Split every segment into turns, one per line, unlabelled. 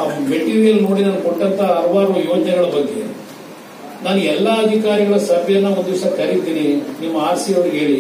material ನೋಡಿ ನಾನು ಕೊಟ್ಟಂತ ಹಲವಾರು ಯೋಜನೆಗಳ ಬಗ್ಗೆ ನಾನು ಎಲ್ಲಾ ಅಧಿಕಾರಿಗಳ ಸಭೆಯನ್ನ ಒಂದು ದಿವಸ ಕರೀತೀನಿ ನಿಮ್ಮ ಆರ್ ಸಿ ಅವ್ರಿಗೆ ಹೇಳಿ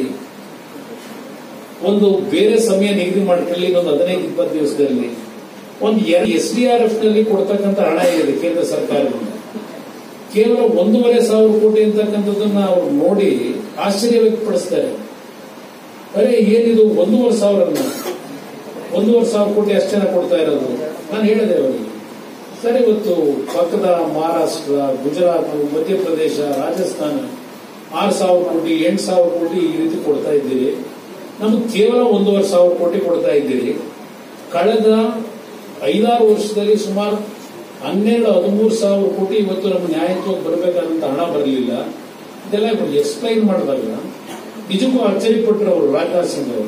ಒಂದು ಬೇರೆ ಸಮಯ ನಿಗದಿ ಮಾಡ್ಕೊಳ್ಳಿ ಇನ್ನೊಂದು ಹದಿನೈದು ಇಪ್ಪತ್ತು ದಿವಸದಲ್ಲಿ ಒಂದು ಎಸ್ ಡಿ ಆರ್ ಎಫ್ ನಲ್ಲಿ ಕೊಡ್ತಕ್ಕಂಥ ಹಣ ಇದೆ ಕೇಂದ್ರ ಸರ್ಕಾರದಿಂದ ಕೇವಲ ಒಂದೂವರೆ ಸಾವಿರ ಕೋಟಿ ಅಂತಕ್ಕಂಥದ್ದನ್ನ ಅವ್ರು ನೋಡಿ ಆಶ್ಚರ್ಯ ವ್ಯಕ್ತಪಡಿಸ್ತಾರೆ ಅರೆ ಏನಿದು ಒಂದೂವರೆ ಸಾವಿರನ್ನ ಒಂದೂವರೆ ಸಾವಿರ ಕೋಟಿ ಅಷ್ಟು ಜನ ಕೊಡ್ತಾ ಇರೋದು ನಾನು ಹೇಳಿದೆ ಅವರಿಗೆ ಸರ್ ಇವತ್ತು ಪಕ್ಕದ ಮಹಾರಾಷ್ಟ್ರ ಗುಜರಾತ್ ಮಧ್ಯಪ್ರದೇಶ ರಾಜಸ್ಥಾನ ಆರು ಸಾವಿರ ಕೋಟಿ ಎಂಟು ಸಾವಿರ ಕೋಟಿ ಈ ರೀತಿ ಕೊಡ್ತಾ ಇದ್ದೀರಿ ನಮಗೆ ಕೇವಲ ಒಂದೂವರೆ ಸಾವಿರ ಕೋಟಿ ಕೊಡ್ತಾ ಇದ್ದೀರಿ ಕಳೆದ ಐದಾರು ವರ್ಷದಲ್ಲಿ ಸುಮಾರು ಹನ್ನೆರಡು ಹದಿಮೂರು ಸಾವಿರ ಕೋಟಿ ಇವತ್ತು ನಮ್ಮ ನ್ಯಾಯತ್ವಕ್ಕೆ ಬರಬೇಕಾದಂತ ಹಣ ಬರಲಿಲ್ಲ ಇದೆಲ್ಲ ಎಕ್ಸ್ಪ್ಲೈನ್ ಮಾಡಿದಾಗ ನಿಜಕ್ಕೂ ಆಶ್ಚರ್ಯಪಟ್ಟರು ಅವರು ರಾಜನಾಥ್ ಸಿಂಗ್ ಅವರು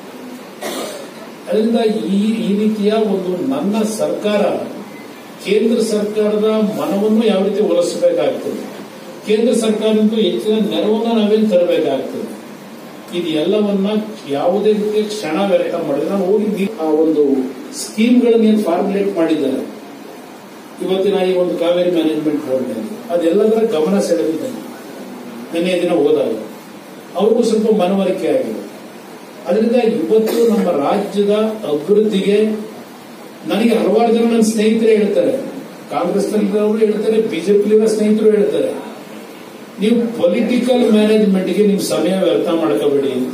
ಅದರಿಂದ ಈ ಈ ರೀತಿಯ ಒಂದು ನನ್ನ ಸರ್ಕಾರ ಕೇಂದ್ರ ಸರ್ಕಾರದ ಮನವನ್ನು ಯಾವ ರೀತಿ ಒಲಿಸಬೇಕಾಗ್ತದೆ ಕೇಂದ್ರ ಸರ್ಕಾರದಿಂದ ಹೆಚ್ಚಿನ ನೆರವನ್ನ ನಾವೇನು ತರಬೇಕಾಗ್ತದೆ ಇದು ಎಲ್ಲವನ್ನ ಯಾವುದೇ ರೀತಿಯ ಕ್ಷಣ ವ್ಯರ್ಥ ಮಾಡಿದ್ರೆ ನಾವು ಹೋಗಿ ನಿ- ಆ ಒಂದು ಸ್ಕೀಮ್ಗಳನ್ನ ಏನು ಫಾರ್ಮುಲೇಟ್ ಮಾಡಿದ್ದಾರೆ ಇವತ್ತಿನ ಈ ಒಂದು ಕಾವೇರಿ ಮ್ಯಾನೇಜ್ಮೆಂಟ್ ಬೋರ್ಡ್ ಅದೆಲ್ಲದರ ಗಮನ ಸೆಳೆದಿದ್ದೇನೆ ನಿನ್ನೆ ದಿನ ಹೋದಾಗ ಅವ್ರಿಗೂ ಸ್ವಲ್ಪ ಮನವರಿಕೆ ಆಗಿದೆ ಅದರಿಂದ ಇವತ್ತು ನಮ್ಮ ರಾಜ್ಯದ ಅಭಿವೃದ್ಧಿಗೆ ನನಗೆ ಹಲವಾರು ಜನ ನನ್ನ ಸ್ನೇಹಿತರೇ ಹೇಳ್ತಾರೆ ಕಾಂಗ್ರೆಸ್ ನಲ್ಲಿರೋರು ಹೇಳ್ತಾರೆ ಬಿಜೆಪಿ ಸ್ನೇಹಿತರು ಹೇಳ್ತಾರೆ ನೀವು ಪೊಲಿಟಿಕಲ್ ಮ್ಯಾನೇಜ್ಮೆಂಟ್ಗೆ ನೀವು ಸಮಯ ವ್ಯರ್ಥ ಮಾಡ್ಕೋಬೇಡಿ ಅಂತ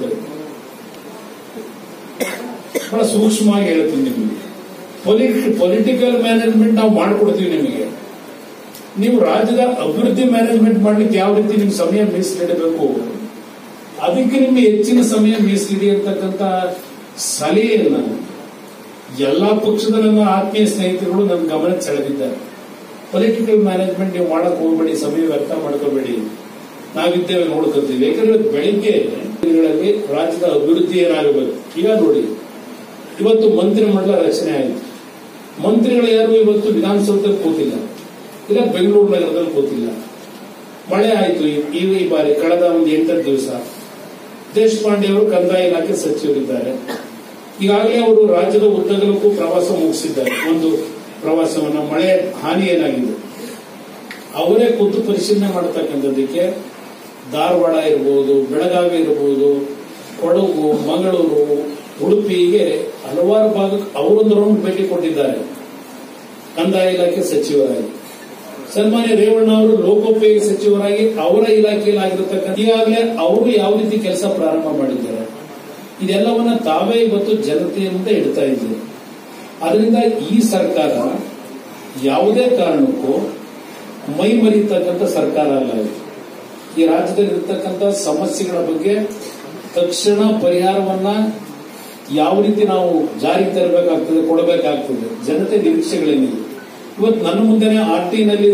ಬಹಳ ಸೂಕ್ಷ್ಮವಾಗಿ ಹೇಳ್ತೀನಿ ನಿಮಗೆ ಪೊಲಿಟಿಕಲ್ ಮ್ಯಾನೇಜ್ಮೆಂಟ್ ನಾವು ಮಾಡ್ಕೊಡ್ತೀವಿ ನಿಮಗೆ ನೀವು ರಾಜ್ಯದ ಅಭಿವೃದ್ಧಿ ಮ್ಯಾನೇಜ್ಮೆಂಟ್ ಮಾಡ್ಲಿಕ್ಕೆ ಯಾವ ರೀತಿ ನಿಮ್ ಸಮಯ ಮೀಸಲಿಡಬೇಕು ಅದಕ್ಕೆ ನಿಮ್ಗೆ ಹೆಚ್ಚಿನ ಸಮಯ ಮೀಸಲಿಡಿ ಅಂತಕ್ಕಂಥ ಸಲಹೆಯನ್ನ ಎಲ್ಲಾ ಪಕ್ಷದ ನನ್ನ ಆತ್ಮೀಯ ಸ್ನೇಹಿತರುಗಳು ನನ್ನ ಗಮನ ಸೆಳೆದಿದ್ದಾರೆ ಪೊಲಿಟಿಕಲ್ ಮ್ಯಾನೇಜ್ಮೆಂಟ್ ನೀವು ಮಾಡಕ್ ಹೋಗ್ಬೇಡಿ ಸಮಯ ವ್ಯರ್ಥ ಮಾಡ್ಕೋಬೇಡಿ ನಾವಿದ್ದೇವೆ ನೋಡ್ಕೊತೀವಿ ಯಾಕಂದ್ರೆ ಬೆಳಿಗ್ಗೆ ದಿನಗಳಲ್ಲಿ ರಾಜ್ಯದ ಅಭಿವೃದ್ಧಿ ಏನಾಗಬೇಕು ಈಗ ನೋಡಿ ಇವತ್ತು ಮಂತ್ರಿಮಂಡಲ ರಚನೆ ಆಯಿತು ಮಂತ್ರಿಗಳು ಯಾರು ಇವತ್ತು ವಿಧಾನಸೌಧದಲ್ಲಿ ಕೂತಿಲ್ಲ ಇಲ್ಲ ಬೆಂಗಳೂರು ನಗರದಲ್ಲಿ ಕೂತಿಲ್ಲ ಮಳೆ ಆಯಿತು ಈ ಈ ಬಾರಿ ಕಳೆದ ಒಂದು ಎಂಟತ್ತು ದಿವಸ ದೇಶಪಾಂಡೆ ಅವರು ಕಂದಾಯ ಇಲಾಖೆ ಸಚಿವರಿದ್ದಾರೆ ಈಗಾಗಲೇ ಅವರು ರಾಜ್ಯದ ಉದ್ದಗಲಕ್ಕೂ ಪ್ರವಾಸ ಮುಗಿಸಿದ್ದಾರೆ ಒಂದು ಪ್ರವಾಸವನ್ನ ಮಳೆ ಹಾನಿ ಏನಾಗಿದೆ ಅವರೇ ಖುದ್ದು ಪರಿಶೀಲನೆ ಮಾಡತಕ್ಕಂಥದ್ದಕ್ಕೆ ಧಾರವಾಡ ಇರಬಹುದು ಬೆಳಗಾವಿ ಇರಬಹುದು ಕೊಡಗು ಮಂಗಳೂರು ಉಡುಪಿಗೆ ಹಲವಾರು ಭಾಗಕ್ಕೆ ಅವರೊಂದು ರೌಂಡ್ ಭೇಟಿ ಕೊಟ್ಟಿದ್ದಾರೆ ಕಂದಾಯ ಇಲಾಖೆ ಸಚಿವರಾಗಿ ಸನ್ಮಾನ್ಯ ರೇವಣ್ಣ ಅವರು ಲೋಕೋಪಯೋಗಿ ಸಚಿವರಾಗಿ ಅವರ ಇಲಾಖೆಯಲ್ಲಿ ಆಗಿರತಕ್ಕಂಥ ಈಗಾಗಲೇ ಅವರು ಯಾವ ರೀತಿ ಕೆಲಸ ಪ್ರಾರಂಭ ಮಾಡಿದ್ದಾರೆ ಇದೆಲ್ಲವನ್ನ ತಾವೇ ಇವತ್ತು ಜನತೆಯ ಮುಂದೆ ಇಡ್ತಾ ಇದ್ದಾರೆ ಅದರಿಂದ ಈ ಸರ್ಕಾರ ಯಾವುದೇ ಕಾರಣಕ್ಕೂ ಮೈ ಮರೀತಕ್ಕಂಥ ಸರ್ಕಾರ ಅಲ್ಲ ಇದು ಈ ರಾಜ್ಯದಲ್ಲಿ ಇರತಕ್ಕಂಥ ಸಮಸ್ಯೆಗಳ ಬಗ್ಗೆ ತಕ್ಷಣ ಪರಿಹಾರವನ್ನ ಯಾವ ರೀತಿ ನಾವು ಜಾರಿಗೆ ತರಬೇಕಾಗ್ತದೆ ಕೊಡಬೇಕಾಗ್ತದೆ ಜನತೆ ನಿರೀಕ್ಷೆಗಳೇನಿದೆ ಇವತ್ತು ನನ್ನ ಮುಂದೆನೆ ಆರ್ ಟಿನಲ್ಲಿ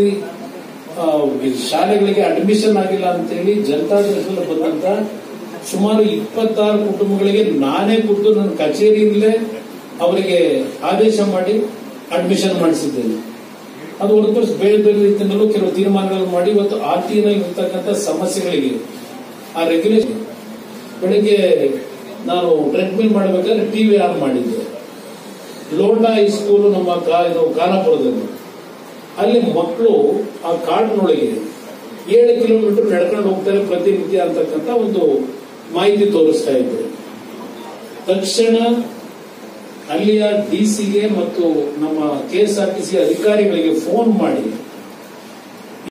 ಶಾಲೆಗಳಿಗೆ ಅಡ್ಮಿಷನ್ ಆಗಿಲ್ಲ ಅಂತೇಳಿ ಜನತಾದಳದಲ್ಲಿ ಬಂದಂತ ಸುಮಾರು ಇಪ್ಪತ್ತಾರು ಕುಟುಂಬಗಳಿಗೆ ನಾನೇ ಖುದ್ದು ನನ್ನ ಕಚೇರಿಯಿಂದಲೇ ಅವರಿಗೆ ಆದೇಶ ಮಾಡಿ ಅಡ್ಮಿಷನ್ ಮಾಡಿಸಿದ್ದೇನೆ ಅದು ಹೊರತುಪಡಿಸಿ ಬೇರೆ ಬೇರೆ ರೀತಿಯಲ್ಲೂ ಕೆಲವು ತೀರ್ಮಾನಗಳನ್ನು ಮಾಡಿ ಇವತ್ತು ಆರ್ ಟಿ ಇರ್ತಕ್ಕಂಥ ಸಮಸ್ಯೆಗಳಿಗೆ ಆ ರೆಗ್ಯುಲೇಷನ್ ಬೆಳಿಗ್ಗೆ ನಾನು ಟ್ರೆಡ್ಮಿಲ್ ಮಾಡಬೇಕಾದ್ರೆ ಟಿವಿ ಆನ್ ಮಾಡಿದ್ದೆ ಲೋಂಡಾ ಹೈಸ್ಕೂಲ್ ನಮ್ಮ ಕಾ- ಇದು ಖಾನಾಪುರದಲ್ಲಿ ಅಲ್ಲಿ ಮಕ್ಕಳು ಆ ಕಾಡಿನೊಳಗೆ ಏಳು ಕಿಲೋಮೀಟರ್ ನಡ್ಕೊಂಡು ಹೋಗ್ತಾರೆ ಪ್ರತಿನಿತ್ಯ ಅಂತಕ್ಕಂಥ ಒಂದು ಮಾಹಿತಿ ತೋರಿಸ್ತಾ ಇದ್ರು ತಕ್ಷಣ ಅಲ್ಲಿಯ ಡಿಸಿಗೆ ಮತ್ತು ನಮ್ಮ ಕೆಎಸ್ಆರ್ಟಿಸಿ ಅಧಿಕಾರಿಗಳಿಗೆ ಫೋನ್ ಮಾಡಿ